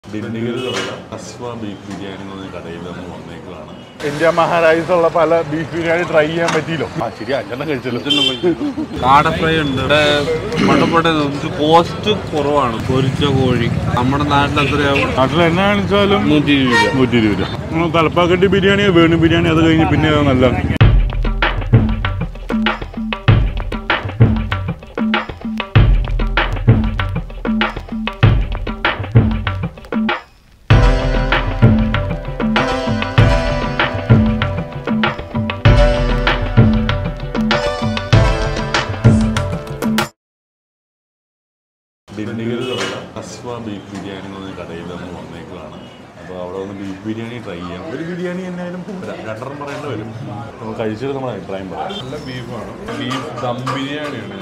ഡിണ്ടിഗലിലുള്ള കസ്വ beef biryani എന്ന് പറഞ്ഞ കടയിൽ നമ്മൾ വന്നേക്കുവാണ് ഇന്ത്യ മഹാരാജ്യത്തുള്ള ഉള്ള പല ബീഫ് ബിരിയാണി ട്രൈ ചെയ്യാൻ പറ്റിയല്ലോ ആ ശരി അഞ്ചെണ്ണം കഴിച്ചല്ലോ കാട ഫ്രൈ ഉണ്ട് ഇവിടെ മണ്ടപ്പെട്ട കോസ്റ്റ് കുറവാണ് പൊരിച്ച കോഴി നമ്മുടെ നാട്ടിൽ എത്രയാവും നാട്ടിൽ എന്നാ കാണിച്ചാലും നൂറ്റി ഇരുപത് രൂപ നൂറ്റി ഇരുപത് രൂപ നമ്മൾ തലപ്പാക്കട്ടി ബിരിയാണി വേണു ബിരിയാണി അത് കഴിഞ്ഞ് പിന്നെ ഏതാ നല്ല ഡിണ്ടിഗലിലുള്ള കസ്വ ബീഫ് ബിരിയാണി എന്ന് പറഞ്ഞ കടയിൽ നമ്മൾ വന്നേക്കുവാണ് അപ്പോൾ അവിടെ വന്ന് ബീഫ് ബിരിയാണി ട്രൈ ചെയ്യാം ഒരു ബിരിയാണി എന്നായാലും പോരാ രണ്ടെണ്ണം പറയേണ്ടി വരും നമ്മൾ കഴിച്ചിട്ട് നമ്മുടെ അഭിപ്രായം പറയാം നല്ല ബീഫാണ് ബീഫ് ദം ബിരിയാണിയാണ്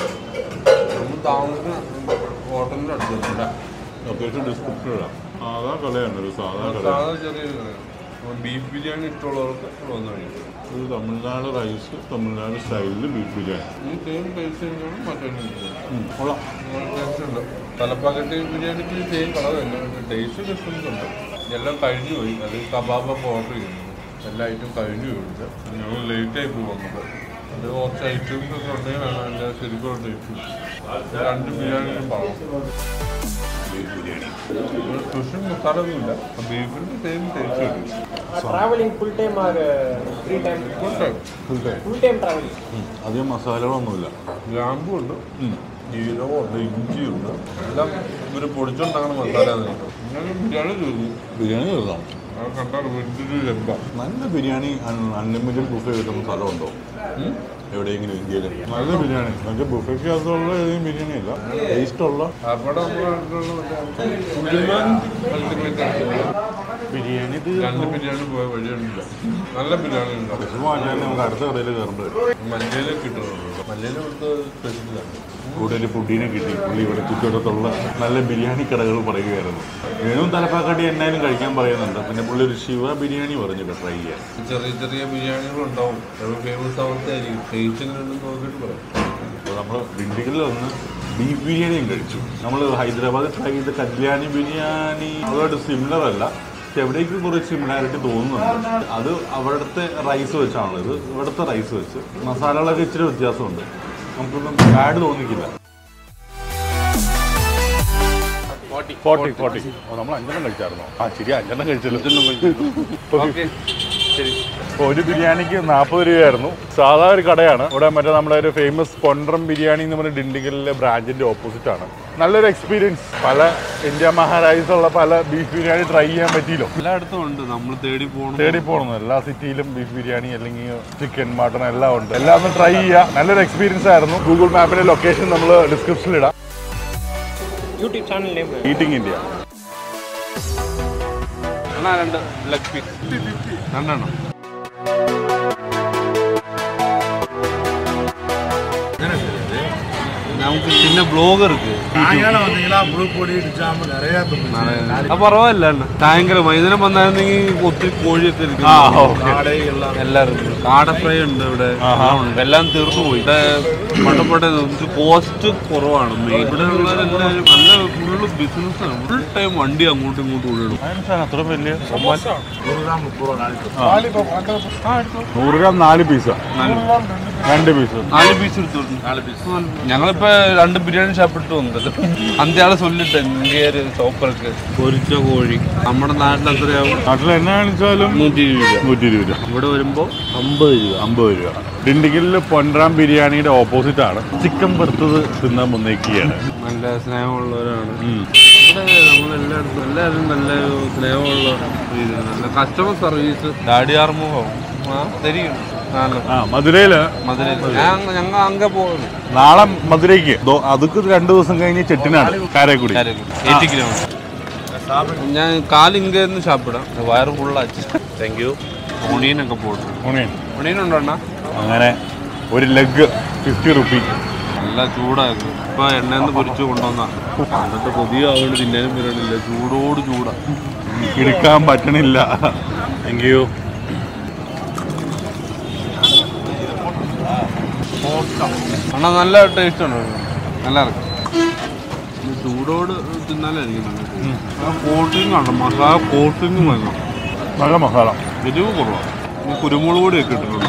നമ്മൾ താമസിക്കുന്ന ഹോട്ടലിൻ്റെ അടുത്തുണ്ട് അത്യാവശ്യം ഡിസ്ക്രിപ്ഷൻ ഇടാം സാധാ കടയാണ് ഒരു സാധാ കട സാധാ ചെറിയ ബീഫ് ബിരിയാണി ഇഷ്ടമുള്ളവർക്ക് ഇവിടെ വന്നു കഴിയും ഒരു തമിഴ്നാട് റൈസ് തമിഴ്നാട് സ്റ്റൈലിൽ ബീഫ് ബിരിയാണി ഈ സെയിം ടേസ്റ്റ് തന്നെയാണ് മറ്റൊരു ഉം, കൊള്ളാം ടേസ്റ്റ് ഉണ്ട് തലപ്പാക്കട്ടി ബിരിയാണിക്ക് സെയിം കളർ തന്നെ ടേസ്റ്റ് ഡിഫറൻസ് ഉണ്ട് എല്ലാം കഴിഞ്ഞു പോയി അത് കബാബൊക്കെ ഓർഡർ ചെയ്യുന്നു എല്ലാ ഐറ്റം കഴിഞ്ഞു പോയിട്ട് ഞങ്ങൾ ലേറ്റ് ആയി പോയി വന്നത് അത് കുറച്ച് ഐറ്റംസ് ഒക്കെ ഉണ്ടെങ്കിലാണ് എൻ്റെ ശരിക്കുള്ള ടേസ്റ്റ് രണ്ട് ബിരിയാണിയും പറഞ്ഞു ബീഫ് ബിരിയാണി സ്പെഷ്യൽ മസാല ഒന്നുമില്ല ബീഫിൻ്റെ സെയിം ടേസ്റ്റ് കിട്ടും traveling full time or uh, free time? Full time Full time traveling. അധികം മസാലകളൊന്നുമില്ല ഗ്രാമ്പും ഉണ്ട് ജീരകമുണ്ട് ഇഞ്ചിയുണ്ട് എല്ലാം ഇവർ പൊടിച്ചുണ്ടാക്കുന്ന മസാല ഇങ്ങനെ ബിരിയാണി ചോദിച്ചു ബിരിയാണി ചെറുതാണ് അത് കണ്ടാൽ വലിയൊരു ലംബ നല്ല ബിരിയാണി അൺലിമിറ്റഡ് ബുഫേ കിട്ടുന്ന സ്ഥലമുണ്ടോ എവിടെയെങ്കിലും ഇന്ത്യയിൽ നല്ല ബിരിയാണി നല്ല ബുഫയ്ക്ക് അതുള്ള ഏതെങ്കിലും ബിരിയാണി അല്ല ടേസ്റ്റുള്ള അവിടെ നമ്മുടെ അടുത്തുള്ള മറ്റേ ഉള്ളിമാൻ അൾട്ടിമേറ്റ് ആണ്. ബിരിയാണി ഇത് രണ്ട് ബിരിയാണി പോയ വഴിയുണ്ടില്ല നല്ല ബിരിയാണി ഉണ്ടാവും വിഷമം മാറ്റാൻ നമുക്ക് അടുത്ത കടയിൽ കയറേണ്ടി വരും മല്ലിയില കിട്ടുന്നുണ്ട് മല്ലിയില കൊടുത്ത് സ്പെഷ്യലാണ് കൂടുതൽ ഫുഡിനെ കിട്ടി പുള്ളി ഇവിടെ ചുറ്റുവട്ടത്തുള്ള നല്ല ബിരിയാണി കടകൾ പറയുകയായിരുന്നു വേണും തലപ്പാക്കട്ടി എന്നാലും കഴിക്കാൻ പറയുന്നുണ്ട് പിന്നെ പുള്ളി ഒരു ശിവ ബിരിയാണി പറഞ്ഞു ട്രൈ ചെയ്യാൻ ചെറിയ ചെറിയ ബിരിയാണികളുണ്ടാവും ഫേമസ് ആവത്തായിരിക്കും ടേസ്റ്റ് എങ്ങനെയുണ്ടെന്ന് നോക്കിയിട്ട് പറയാം അപ്പോൾ നമ്മൾ ഡിണ്ടിഗലിൽ വന്ന് ബീഫ് ബിരിയാണിയും കഴിച്ചു നമ്മൾ ഹൈദരാബാദിൽ ട്രൈ ചെയ്ത കല്യാണി ബിരിയാണി അതുമായിട്ട് സിമിലർ അല്ല പക്ഷെ എവിടേക്ക് കുറേ സിമിലാരിറ്റി തോന്നുന്നുണ്ട് അത് അവിടുത്തെ റൈസ് വെച്ചാണല്ലോ ഇത് ഇവിടുത്തെ റൈസ് വെച്ച് മസാലകളൊക്കെ ഇച്ചിരി വ്യത്യാസമുണ്ട് നമുക്കൊന്നും ബാഡ് തോന്നിക്കില്ല ഫോർട്ടി ഫോർട്ടി നമ്മൾ അഞ്ചെണ്ണം കഴിച്ചായിരുന്നോ ആ ശരി അഞ്ചെണ്ണം കഴിച്ചല്ലോ ഓക്കെ ശരി അപ്പോൾ ഒരു ബിരിയാണിക്ക് നാൽപ്പത് രൂപയായിരുന്നു സാധാ ഒരു കടയാണ് ഇവിടെ മറ്റേ നമ്മുടെ ഒരു ഫേമസ് പൊൻട്രം ബിരിയാണി എന്ന് പറഞ്ഞ ഡിണ്ടിഗലിലെ ബ്രാഞ്ചിന്റെ ഓപ്പോസിറ്റ് ആണ് നല്ലൊരു എക്സ്പീരിയൻസ് പല ഇന്ത്യ മഹാരാജ്യത്തുള്ള പല ബീഫ് ബിരിയാണി ട്രൈ ചെയ്യാൻ പറ്റിയല്ലോ എല്ലായിടത്തും ഉണ്ട് നമ്മൾ തേടി പോകണം തേടി പോകണം എല്ലാ സിറ്റിയിലും ബീഫ് ബിരിയാണി അല്ലെങ്കിൽ ചിക്കൻ മട്ടൺ എല്ലാം ഉണ്ട് എല്ലാം ഒന്ന് ട്രൈ ചെയ്യുക നല്ലൊരു എക്സ്പീരിയൻസ് ആയിരുന്നു ഗൂഗിൾ മാപ്പിന്റെ ലൊക്കേഷൻ നമ്മൾ ഡിസ്ക്രിപ്ഷനിൽ ഇടാം YouTube channel name. Eating India എന്നാ രണ്ട് ലെഗ് പീസ് രണ്ടെണ്ണം നമുക്ക് പിന്നെ ബ്ലോഗർ ഇருக்கு അത് പറവല്ല ഭയങ്കര വൈകുന്നേരം വന്നായിരുന്നെങ്കിൽ ഒത്തിരി കോഴിയൊക്കെ ഇരിക്കും എല്ലാവരും കാട ഫ്രൈ ഉണ്ട് ഇവിടെ എല്ലാം ഉണ്ട്. എല്ലാം തീർന്നു പോയി ഇവിടെ മണ്ടപ്പെട്ട കോസ്റ്റ് കുറവാണ് മെയിൻ ഇവിടെ ഉള്ളവരെല്ലാവരും നല്ല ഫുള്ള് ബിസിനസ്സാണ് ഫുൾ ടൈം വണ്ടി അങ്ങോട്ടും ഇങ്ങോട്ടും ഓടിടും അത്ര വലിയ നൂറ് ഗ്രാം നാല് പീസാ രണ്ട് പീസ് നാല് പീസ് എടുത്തു നാല് പീസ് ഞങ്ങളിപ്പോ രണ്ട് ബിരിയാണി ഷാപ്പിട്ട് വന്നത് അന്ത്യാളെ ചൊല്ലിട്ട് ഇന്ത്യയില് ഷോപ്പർക്ക് പൊരിച്ച കോഴി നമ്മുടെ നാട്ടിൽ എത്രയാവും നാട്ടിൽ എന്നാ കാണിച്ചാലും നൂറ്റി ഇരുപത് രൂപ നൂറ്റി ഇരുപത് രൂപ ഇവിടെ വരുമ്പോ അമ്പത് രൂപ അമ്പത് രൂപ ഡിണ്ടിഗലിൽ പൊൻറാം ബിരിയാണിയുടെ ഓപ്പോസിറ്റ് ആണ് ചിക്കൻ വറുത്തത് തിന്നാൻ വന്നേക്കുകയാണ് നല്ല സ്നേഹമുള്ളവരാണ് ഇവിടെ നമ്മളെല്ലായിടത്തും എല്ലാവരും നല്ല സ്നേഹമുള്ള രീതിയാണ് നല്ല കസ്റ്റമർ സർവീസ് ഡാഡി ആർമുഖം ആ തരികയും നല്ല ആ മധുരയില് മധുര ഞാൻ ഞങ്ങൾ അങ്ങ പോകുന്നു നാളെ മധുരയ്ക്ക് ദോ- അതുക്ക് രണ്ടു ദിവസം കഴിഞ്ഞ് ചെട്ടിനാട് കാരക്കുടി എയ്റ്റി കിലോമീറ്റർ ഞാൻ കാലിങ്കന്ന് ഷാപ്പിടാം വയറ് ഫുള്ളാச்சு താങ്ക് യു ഒണിയനൊക്കെ പോട്ടു ഊണിയൻ. ഒണിയനുണ്ടോ അണ്ണാ അങ്ങനെ ഒരു ലെഗ് ഫിഫ്റ്റി റുപ്പി നല്ല ചൂടായിരുന്നു ഇപ്പൊ എണ്ണയെന്ന് പൊരിച്ചു കൊണ്ടുവന്നാ എന്നിട്ട് പുതിയ ആവുകൊണ്ട് തിന്നാനും വരണില്ല ചൂടോട് ചൂടാ എടുക്കാൻ പറ്റണില്ല താങ്ക് യു അണ്ണാ നല്ല ടേസ്റ്റ് ഉണ്ട് നല്ല ഇറക്കും ചൂടോട് തിന്നാലായിരിക്കും നല്ല കോട്ടിങ് ആണ് മസാല കോട്ടിങ് വേണം നല്ല മസാല എരിവ് കുറവാണ് ഈ കുരുമുളക് പൊടിയൊക്കെ ഇട്ടിട്ടുണ്ട്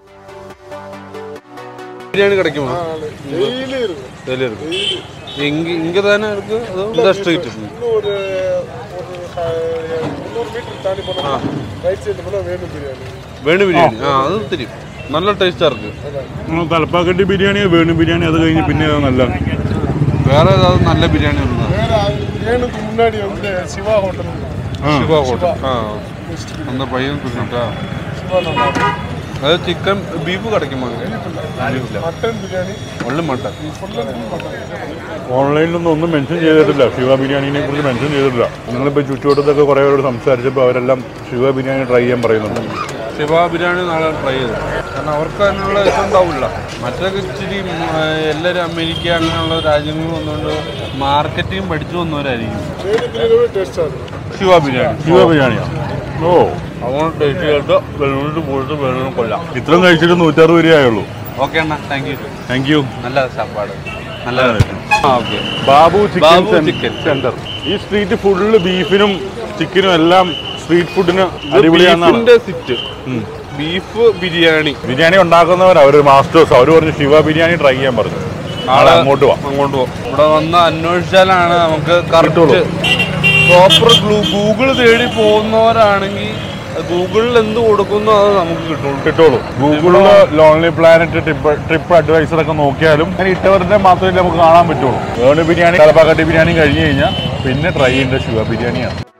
ബിരിയാണി கிடைக்குமா டெய்லி இருக்கும் டெய்லி இருக்கு இங்க இங்க தானே இருக்கு அது இந்த ஸ்ட்ரீட் இன்னும் ஒரு ஒரு ச- முந்நூறு மீட்டர் தாண்டி போனா ரைட் சைடு போனா வேணும் பிரியாணி வேணு பிரியாணி ஆ அது தெரியும் நல்ல டேஸ்டா இருக்கு തലപ്പാക്കട്ടി ബിരിയാണി വേണു ബിരിയാണി അത് കഴിഞ്ഞ് പിന്നെ ഏതാ നല്ല வேற ஏதாவது நல்ல பிரியாணி இருந்தா வேற அது வேணுக்கு முன்னாடி வந்து சிவா ஹோட்டல் சிவா ஹோட்டல் ஆ அந்த பையன் சொன்னாக்கா சிவா நல்லா இருக்கும் அது சிக்கன் பீஃப் கிடைக்குமா பீஃப்ல மட்டன் பிரியாணி ஒன்லி மட்டன் ஃபுல்லாக மட்டன் ഓൺലൈനിലൊന്നും ഒന്നും മെൻഷൻ ചെയ്തിട്ടില്ല ശിവ ബിരിയാണിനെ കുറിച്ച് മെൻഷൻ ചെയ്തിട്ടില്ല നിങ്ങളിപ്പോൾ ചുറ്റുവട്ടത്തൊക്കെ കുറേ പേരോട് സംസാരിച്ചപ്പോൾ അവരെല്ലാം ശിവ ബിരിയാണി ട്രൈ ചെയ്യാൻ പറയുന്നുണ്ട് ശിവ ബിരിയാണി നാളെ ട്രൈ ചെയ്തു കാരണം അവർക്ക് അതിനുള്ള ഇതുണ്ടാവില്ല മറ്റൊക്കെ ഇച്ചിരി ഉം, ആ, എല്ലാവരും അമേരിക്ക അങ്ങനെയുള്ള രാജ്യങ്ങളിൽ വന്നുകൊണ്ട് മാർക്കറ്റിംഗ് പഠിച്ചു വന്നവരായിരിക്കും வேணு பிரியாணி டேஸ்ட்டாக இருக்கும் ശിവ ബിരിയാണി ശിവ ബിരിയാണിയാ ഓ അതുകൊണ്ട് ടേസ്റ്റ് ചെയ്തിട്ട് വെള്ളൂരിട്ട് പോയിട്ട് വേണം കൊല്ലാം ഇത്രയും കഴിച്ചിട്ട് നൂറ്ററുപത് രൂപയായുള്ളൂ ഓക്കെ അണ്ണ താങ്ക് യു താങ്ക് യു നല്ല സാപ്പാട് നല്ല ആ ഓക്കെ ബാബു ചിക്കൻ ബാബു സെൻ- ചിക്കൻ. സെന്റർ ഈ സ്ട്രീറ്റ് ഫുള്ള് ബീഫിനും ചിക്കനും എല്ലാം സ്ട്രീറ്റ് ഫുഡിന് അടിപൊളിയാണെന്നാണ് ബീഫിന്റെ സിറ്റ് ബീഫ് ബിരിയാണി ബിരിയാണി ഉണ്ടാക്കുന്നവർ അവർ മാസ്റ്റേഴ്സ് അവർ പറഞ്ഞു ശിവ ബിരിയാണി ട്രൈ ചെയ്യാൻ പറഞ്ഞു നാളെ അങ്ങോട്ട് പോവാം അങ്ങോട്ട് പോകും ഇവിടെ വന്ന് അന്വേഷിച്ചാലാണ് നമുക്ക് കറക്റ്റ് പ്രോപ്പർ ഗൂഗിൾ തേടി പോകുന്നവരാണെങ്കിൽ ഗൂഗിളിൽ എന്ത് കൊടുക്കുന്നു അത് നമുക്ക് കിട്ടുള്ളൂ കിട്ടുള്ളൂ ഗൂഗിളില് lonely planet trip trip advisor ഒക്കെ നോക്കിയാലും അങ്ങനെ ഇട്ടവരുടെ മാത്രമേ നമുക്ക് കാണാൻ പറ്റുള്ളൂ വേണു ബിരിയാണി തലപ്പാക്കട്ടി ബിരിയാണി കഴിഞ്ഞ് കഴിഞ്ഞാൽ പിന്നെ ട്രൈ ചെയ്യേണ്ട ശിവ ബിരിയാണിയാണ്